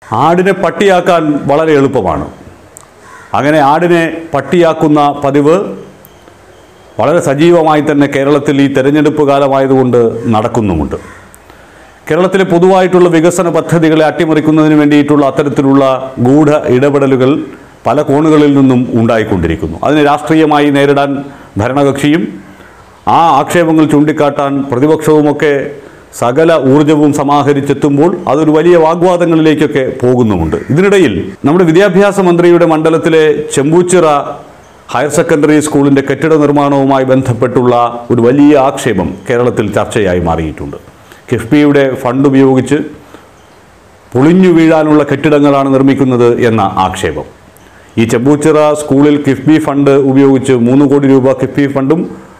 ആടിനെ പട്ടിയാക്കാൻ വളരെ എളുപ്പമാണ് അങ്ങനെ ആടിനെ പട്ടിയാക്കുന്ന പതിവ് വളരെ സജീവമായി തന്നെ കേരളത്തിൽ ഈ തെരഞ്ഞെടുപ്പ് കാലമായതുകൊണ്ട് നടക്കുന്നുമുണ്ട് കേരളത്തിലെ പൊതുവായിട്ടുള്ള വികസന പദ്ധതികളെ അട്ടിമറിക്കുന്നതിന് വേണ്ടിയിട്ടുള്ള അത്തരത്തിലുള്ള ഗൂഢ ഇടപെടലുകൾ പല കോണുകളിൽ നിന്നും ഉണ്ടായിക്കൊണ്ടിരിക്കുന്നു അതിനെ രാഷ്ട്രീയമായി നേരിടാൻ ഭരണകക്ഷിയും ആ ആക്ഷേപങ്ങൾ ചൂണ്ടിക്കാട്ടാൻ പ്രതിപക്ഷവുമൊക്കെ സകല ഊർജവും സമാഹരിച്ചെത്തുമ്പോൾ അതൊരു വലിയ വാഗ്വാദങ്ങളിലേക്കൊക്കെ പോകുന്നുമുണ്ട് ഇതിനിടയിൽ നമ്മുടെ വിദ്യാഭ്യാസ മന്ത്രിയുടെ മണ്ഡലത്തിലെ ചെമ്പൂച്ചിറ ഹയർ സെക്കൻഡറി സ്കൂളിൻ്റെ കെട്ടിട നിർമ്മാണവുമായി ബന്ധപ്പെട്ടുള്ള ഒരു വലിയ ആക്ഷേപം കേരളത്തിൽ ചർച്ചയായി മാറിയിട്ടുണ്ട് കിഫ്ബിയുടെ ഫണ്ട് ഉപയോഗിച്ച് പൊളിഞ്ഞു വീഴാനുള്ള കെട്ടിടങ്ങളാണ് നിർമ്മിക്കുന്നത് എന്ന ആക്ഷേപം ഈ ചെമ്പൂച്ചിറ സ്കൂളിൽ കിഫ്ബി ഫണ്ട് ഉപയോഗിച്ച് മൂന്ന് കോടി രൂപ കിഫ്ബി ഫണ്ടും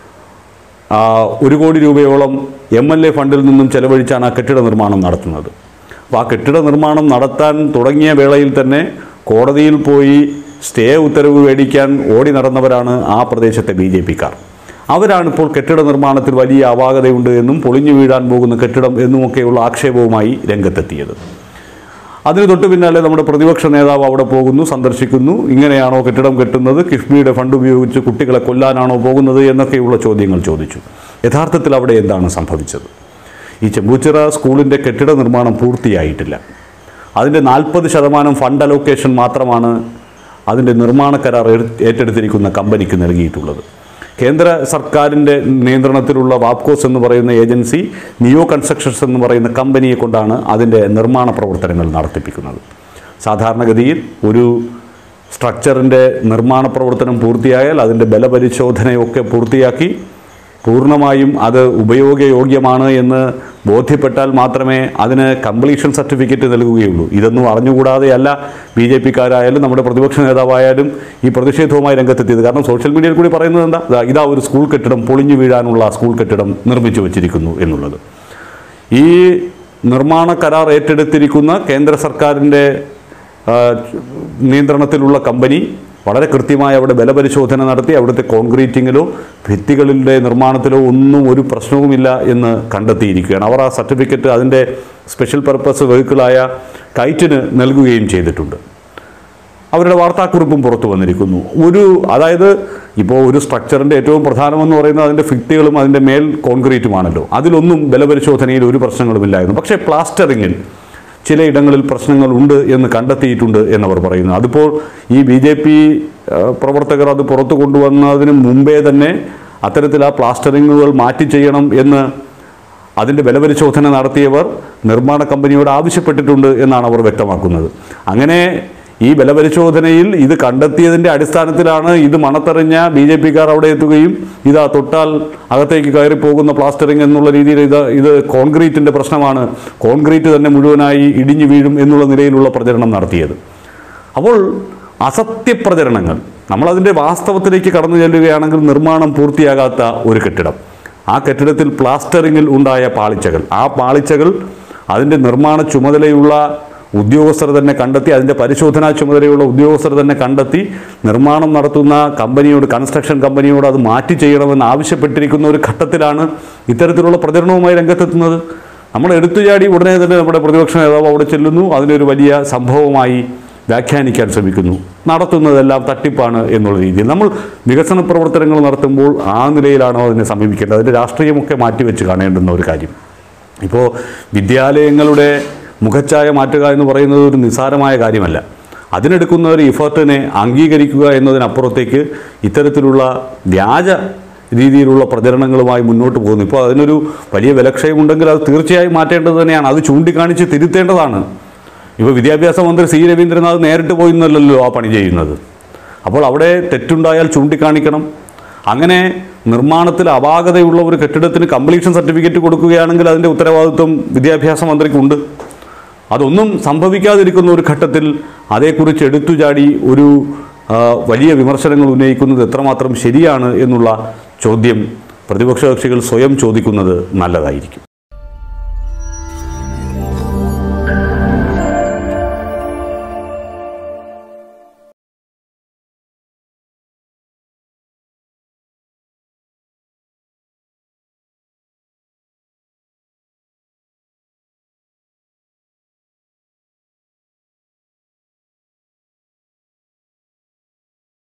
ആ, ഒരു കോടി രൂപയോളം എം എൽ എ ഫണ്ടിൽ നിന്നും ചെലവഴിച്ചാണ് ആ കെട്ടിട നിർമ്മാണം നടത്തുന്നത് അപ്പോൾ ആ കെട്ടിട നിർമ്മാണം നടത്താൻ തുടങ്ങിയ വേളയിൽ തന്നെ കോടതിയിൽ പോയി സ്റ്റേ ഉത്തരവ് മേടിക്കാൻ ഓടി നടന്നവരാണ് ആ പ്രദേശത്തെ ബി ജെ പിക്കാർ അവരാണ് ഇപ്പോൾ കെട്ടിട നിർമ്മാണത്തിൽ വലിയ അപാകതയുണ്ട് എന്നും പൊളിഞ്ഞു വീഴാൻ പോകുന്ന കെട്ടിടം എന്നുമൊക്കെയുള്ള ആക്ഷേപവുമായി രംഗത്തെത്തിയത് അതിന് തൊട്ട് പിന്നാലെ നമ്മുടെ പ്രതിപക്ഷ നേതാവ് അവിടെ പോകുന്നു സന്ദർശിക്കുന്നു ഇങ്ങനെയാണോ കെട്ടിടം കെട്ടുന്നത് കിഫ്ബിയുടെ ഫണ്ട് ഉപയോഗിച്ച് കുട്ടികളെ കൊല്ലാനാണോ പോകുന്നത് എന്നൊക്കെയുള്ള ചോദ്യങ്ങൾ ചോദിച്ചു യഥാർത്ഥത്തിൽ അവിടെ എന്താണ് സംഭവിച്ചത് ഈ ചെമ്പൂച്ചിറ സ്കൂളിൻ്റെ കെട്ടിട നിർമ്മാണം പൂർത്തിയായിട്ടില്ല അതിൻ്റെ നാൽപ്പത് ശതമാനം ഫണ്ട് അലോക്കേഷൻ മാത്രമാണ് അതിൻ്റെ നിർമ്മാണ കരാർ ഏർ- ഏറ്റെടുത്തിരിക്കുന്ന കമ്പനിക്ക് നൽകിയിട്ടുള്ളത് കേന്ദ്ര സർക്കാരിൻ്റെ നിയന്ത്രണത്തിലുള്ള വാപ്കോസ് എന്ന് പറയുന്ന ഏജൻസി നിയോ കൺസ്ട്രക്ഷൻസ് എന്ന് പറയുന്ന കമ്പനിയെ കൊണ്ടാണ് അതിൻ്റെ നിർമ്മാണ പ്രവർത്തനങ്ങൾ നടത്തിപ്പിക്കുന്നത് സാധാരണഗതിയിൽ ഒരു സ്ട്രക്ചറിൻ്റെ നിർമ്മാണ പ്രവർത്തനം പൂർത്തിയായാൽ അതിൻ്റെ ബലപരിശോധനയൊക്കെ പൂർത്തിയാക്കി പൂർണ്ണമായും അത് ഉപയോഗയോഗ്യമാണ് എന്ന് ബോധ്യപ്പെട്ടാൽ മാത്രമേ അതിന് കംപ്ലീഷൻ സർട്ടിഫിക്കറ്റ് നൽകുകയുള്ളൂ ഇതൊന്നും അറിഞ്ഞുകൂടാതെയല്ല ബി ജെ പിക്കാരായാലും നമ്മുടെ പ്രതിപക്ഷ നേതാവായാലും ഈ പ്രതിഷേധവുമായി രംഗത്തെത്തിയത് കാരണം സോഷ്യൽ മീഡിയയിൽ കൂടി പറയുന്നത് എന്താ ദാ ഇതാ ഒരു സ്കൂൾ കെട്ടിടം പൊളിഞ്ഞു വീഴാനുള്ള സ്കൂൾ കെട്ടിടം നിർമ്മിച്ചു വച്ചിരിക്കുന്നു എന്നുള്ളത് ഈ നിർമ്മാണ കരാർ ഏറ്റെടുത്തിരിക്കുന്ന കേന്ദ്ര സർക്കാരിൻ്റെ ആ, നിയന്ത്രണത്തിലുള്ള കമ്പനി വളരെ കൃത്യമായി അവിടെ ബലപരിശോധന നടത്തി അവിടുത്തെ കോൺക്രീറ്റിങ്ങിലോ ഭിത്തികളിലെ നിർമ്മാണത്തിലോ ഒന്നും ഒരു പ്രശ്നവുമില്ല എന്ന് കണ്ടെത്തിയിരിക്കുകയാണ് അവർ ആ സർട്ടിഫിക്കറ്റ് അതിൻ്റെ സ്പെഷ്യൽ പർപ്പസ് വെഹിക്കിളായ കൈറ്റിന് നൽകുകയും ചെയ്തിട്ടുണ്ട് അവരുടെ വാർത്താക്കുറിപ്പും പുറത്തു വന്നിരിക്കുന്നു ഒരു അതായത് ഇപ്പോൾ ഒരു സ്ട്രക്ചറിൻ്റെ ഏറ്റവും പ്രധാനമെന്ന് പറയുന്നത് അതിൻ്റെ ഭിത്തികളും അതിൻ്റെ മേൽ കോൺക്രീറ്റുമാണല്ലോ അതിലൊന്നും ബലപരിശോധനയിൽ ഒരു പ്രശ്നങ്ങളുമില്ലായിരുന്നു പക്ഷേ പ്ലാസ്റ്ററിങ്ങിൽ ചിലയിടങ്ങളിൽ പ്രശ്നങ്ങളുണ്ട് എന്ന് കണ്ടെത്തിയിട്ടുണ്ട് എന്നവർ പറയുന്നു അതിപ്പോൾ ഈ ബി ജെ പി പ്രവർത്തകർ അത് പുറത്തു കൊണ്ടുവന്നതിന് മുമ്പേ തന്നെ അത്തരത്തിൽ ആ പ്ലാസ്റ്ററിങ്ങുകൾ മാറ്റി ചെയ്യണം എന്ന് അതിൻ്റെ ബലപരിശോധന നടത്തിയവർ നിർമ്മാണ കമ്പനിയോട് ആവശ്യപ്പെട്ടിട്ടുണ്ട് എന്നാണ് അവർ വ്യക്തമാക്കുന്നത് അങ്ങനെ ഈ ബലപരിശോധനയിൽ ഇത് കണ്ടെത്തിയതിൻ്റെ അടിസ്ഥാനത്തിലാണ് ഇത് മണത്തെറിഞ്ഞ ബി ജെ പിക്കാർ അവിടെ എത്തുകയും ഇതാ തൊട്ടാൽ അകത്തേക്ക് കയറി പോകുന്ന പ്ലാസ്റ്ററിംഗ് എന്നുള്ള രീതിയിൽ ഇത് ഇത് കോൺക്രീറ്റിൻ്റെ പ്രശ്നമാണ് കോൺക്രീറ്റ് തന്നെ മുഴുവനായി ഇടിഞ്ഞു വീഴും എന്നുള്ള നിലയിലുള്ള പ്രചരണം നടത്തിയത് അപ്പോൾ അസത്യപ്രചരണങ്ങൾ നമ്മളതിൻ്റെ വാസ്തവത്തിലേക്ക് കടന്നു ചെല്ലുകയാണെങ്കിൽ നിർമ്മാണം പൂർത്തിയാകാത്ത ഒരു കെട്ടിടം ആ കെട്ടിടത്തിൽ പ്ലാസ്റ്ററിങ്ങിൽ ഉണ്ടായ പാളിച്ചകൾ ആ പാളിച്ചകൾ അതിൻ്റെ നിർമ്മാണ ചുമതലയുള്ള ഉദ്യോഗസ്ഥർ തന്നെ കണ്ടെത്തി അതിൻ്റെ പരിശോധനാ ചുമതലയുള്ള ഉദ്യോഗസ്ഥർ തന്നെ കണ്ടെത്തി നിർമ്മാണം നടത്തുന്ന കമ്പനിയോട് കൺസ്ട്രക്ഷൻ കമ്പനിയോട് അത് മാറ്റി ചെയ്യണമെന്ന് ആവശ്യപ്പെട്ടിരിക്കുന്ന ഒരു ഘട്ടത്തിലാണ് ഇത്തരത്തിലുള്ള പ്രചരണവുമായി രംഗത്തെത്തുന്നത് നമ്മൾ എടുത്തുചാടി ഉടനെ തന്നെ നമ്മുടെ പ്രതിപക്ഷ നേതാവ് അവിടെ ചെല്ലുന്നു അതിനൊരു വലിയ സംഭവമായി വ്യാഖ്യാനിക്കാൻ ശ്രമിക്കുന്നു നടത്തുന്നതെല്ലാം തട്ടിപ്പാണ് എന്നുള്ള രീതിയിൽ നമ്മൾ വികസന പ്രവർത്തനങ്ങൾ നടത്തുമ്പോൾ ആ നിലയിലാണോ അതിനെ സമീപിക്കേണ്ടത് അതിൻ്റെ രാഷ്ട്രീയമൊക്കെ മാറ്റിവെച്ച് കാണേണ്ടുന്ന ഒരു കാര്യം ഇപ്പോൾ വിദ്യാലയങ്ങളുടെ മുഖച്ഛായ മാറ്റുക എന്ന് പറയുന്നത് ഒരു നിസ്സാരമായ കാര്യമല്ല അതിനെടുക്കുന്ന ഒരു ഇഫർട്ടിനെ അംഗീകരിക്കുക എന്നതിനപ്പുറത്തേക്ക് ഇത്തരത്തിലുള്ള വ്യാജ രീതിയിലുള്ള പ്രചരണങ്ങളുമായി മുന്നോട്ട് പോകുന്നു ഇപ്പോൾ അതിനൊരു വലിയ വിലക്ഷയമുണ്ടെങ്കിൽ അത് തീർച്ചയായും മാറ്റേണ്ടത് തന്നെയാണ് അത് ചൂണ്ടിക്കാണിച്ച് തിരുത്തേണ്ടതാണ് ഇപ്പോൾ വിദ്യാഭ്യാസ മന്ത്രി സി രവീന്ദ്രനാഥ് നേരിട്ട് പോയിന്നല്ലല്ലോ ആ പണി ചെയ്യുന്നത് അപ്പോൾ അവിടെ തെറ്റുണ്ടായാൽ ചൂണ്ടിക്കാണിക്കണം അങ്ങനെ നിർമ്മാണത്തിൽ അപാകതയുള്ള ഒരു കെട്ടിടത്തിന് കംപ്ലീഷൻ സർട്ടിഫിക്കറ്റ് കൊടുക്കുകയാണെങ്കിൽ അതിൻ്റെ ഉത്തരവാദിത്വം വിദ്യാഭ്യാസ മന്ത്രിക്കുണ്ട് അതൊന്നും സംഭവിക്കാതിരിക്കുന്ന ഒരു ഘട്ടത്തിൽ അതേക്കുറിച്ച് എടുത്തുചാടി ഒരു ആ, വലിയ വിമർശനങ്ങൾ ഉന്നയിക്കുന്നത് എത്രമാത്രം ശരിയാണ് എന്നുള്ള ചോദ്യം പ്രതിപക്ഷ കക്ഷികൾ സ്വയം ചോദിക്കുന്നത് നല്ലതായിരിക്കും